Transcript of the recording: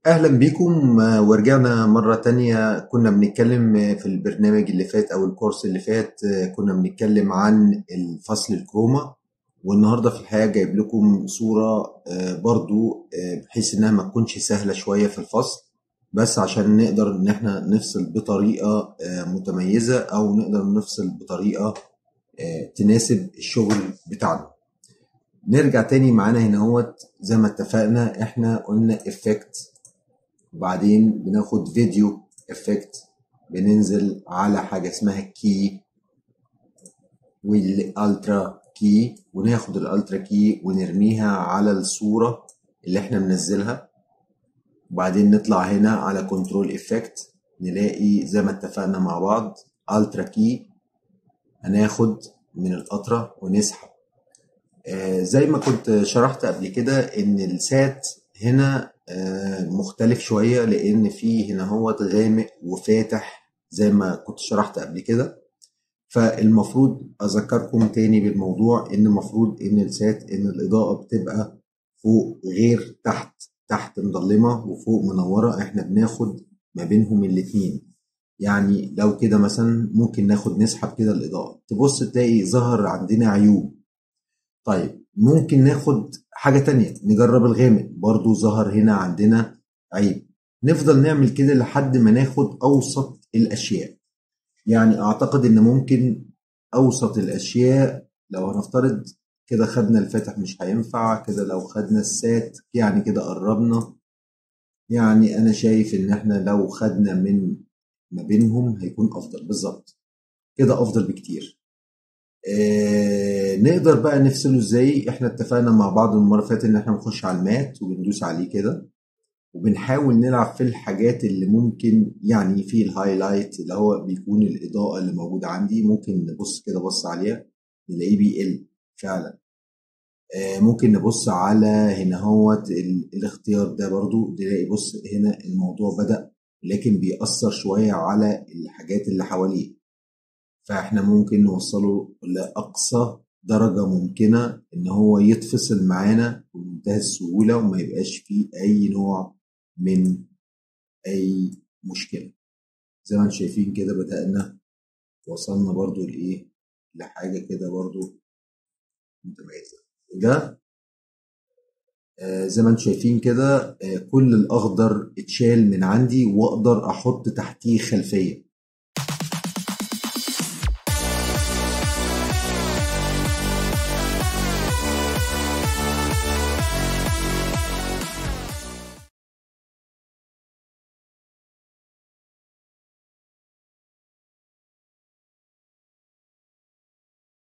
أهلا بيكم آه، ورجعنا مرة تانية كنا بنتكلم آه، في البرنامج اللي فات أو الكورس اللي فات آه، كنا بنتكلم عن الفصل الكروما والنهاردة في الحقيقة جايب لكم صورة برضو بحيث إنها ما تكونش سهلة شوية في الفصل بس عشان نقدر إن احنا نفصل بطريقة متميزة أو نقدر نفصل بطريقة تناسب الشغل بتاعنا نرجع تاني معانا هنا هوت زي ما اتفقنا احنا قلنا افكت وبعدين بناخد فيديو افكت بننزل على حاجة اسمها كي والالترا كي وناخد الالترا كي ونرميها على الصورة اللي احنا منزلها وبعدين نطلع هنا على كنترول افكت نلاقي زي ما اتفقنا مع بعض الترا كي هناخد من القطرة ونسحب آه زي ما كنت شرحت قبل كده ان السات هنا آه، مختلف شوية لأن فيه هنا هو غامق وفاتح زي ما كنت شرحت قبل كده فالمفروض أذكركم تاني بالموضوع إن المفروض إن السات إن الإضاءة بتبقى فوق غير تحت تحت مظلمة وفوق منورة إحنا بناخد ما بينهم الاتنين يعني لو كده مثلا ممكن ناخد نسحب كده الإضاءة تبص تلاقي ظهر عندنا عيوب طيب ممكن ناخد حاجة تانية نجرب الغامق برضو ظهر هنا عندنا عيب نفضل نعمل كده لحد ما ناخد أوسط الأشياء يعني أعتقد إن ممكن أوسط الأشياء لو هنفترض كده خدنا الفاتح مش هينفع كده لو خدنا السات يعني كده قربنا يعني أنا شايف إن إحنا لو خدنا من ما بينهم هيكون أفضل بالظبط كده أفضل بكتير آه نقدر بقى نفصله ازاي احنا اتفقنا مع بعض المره اللي فاتت ان احنا نخش على المات وبندوس عليه كده وبنحاول نلعب في الحاجات اللي ممكن يعني في الهايلايت اللي هو بيكون الاضاءه اللي موجوده عندي ممكن نبص كده بص عليها نلاقيه بيقل فعلا آه ممكن نبص على هنا هوت الاختيار ده برضو نلاقي بص هنا الموضوع بدأ لكن بيأثر شوية على الحاجات اللي حواليه فاحنا ممكن نوصله لأقصى درجة ممكنة إن هو يتفصل معانا بمنتهى السهولة وما يبقاش فيه أي نوع من أي مشكلة زي ما انتم شايفين كده بدأنا وصلنا برضو لإيه لحاجة كده برضو متميزة وده آه زي ما انتم شايفين كده آه كل الأخضر اتشال من عندي وأقدر أحط تحتيه خلفية